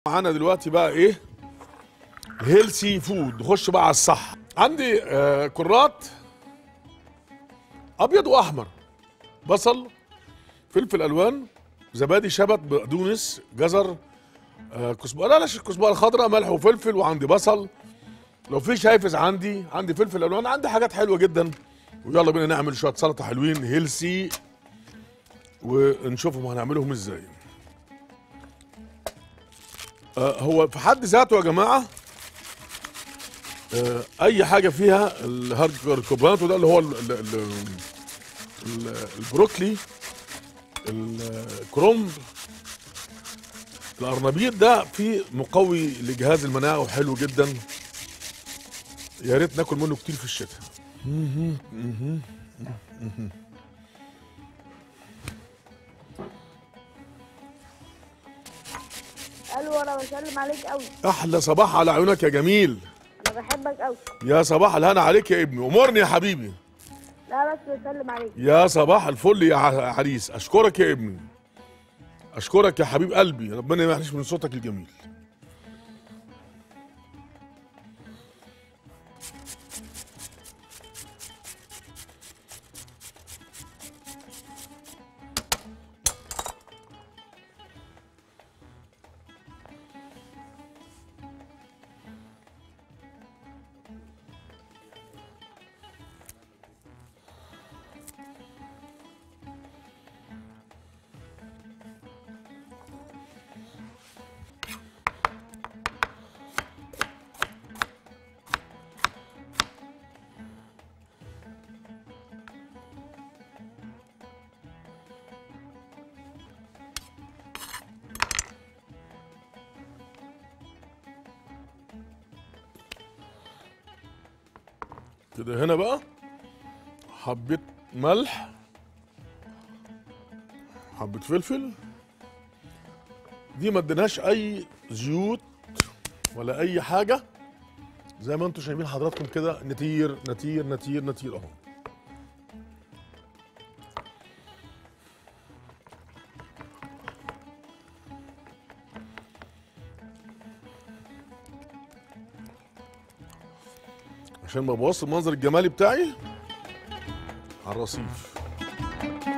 معانا دلوقتي بقى ايه هيلسي فود نخش بقى على الصح عندي آه كرات ابيض واحمر بصل فلفل الوان زبادي شبت بقدونس جزر آه كزبره لا لا مش كزبره خضراء ملح وفلفل وعندي بصل لو في شايفز عندي عندي فلفل الوان عندي حاجات حلوه جدا ويلا بينا نعمل شويه سلطه حلوين هيلسي ونشوفهم هنعملهم ازاي آه، هو في حد ذاته يا جماعه آه، اي حاجه فيها الهارد وده اللي هو ال- ال- ال- ال- البروكلي الكرومب الارنبيط ده فيه مقوي لجهاز المناعه وحلو جدا يا ريت ناكل منه كتير في الشتاء الو انا بسلم عليك قوي احلى صباح على عيونك يا جميل انا بحبك قوي يا صباح الهنا عليك يا ابني امرني يا حبيبي لا بس بسلم عليك يا صباح الفل يا ع- عريس اشكرك يا ابني اشكرك يا حبيب قلبي ربنا ما يحرمش من صوتك الجميل كده هنا بقى حبة ملح حبة فلفل دي ما اديناش اي زيوت ولا اي حاجة زي ما انتم شايفين حضراتكم كده نتير نتير نتير نتير اهو عشان ما ابوظش المنظر الجمالي بتاعي على الرصيف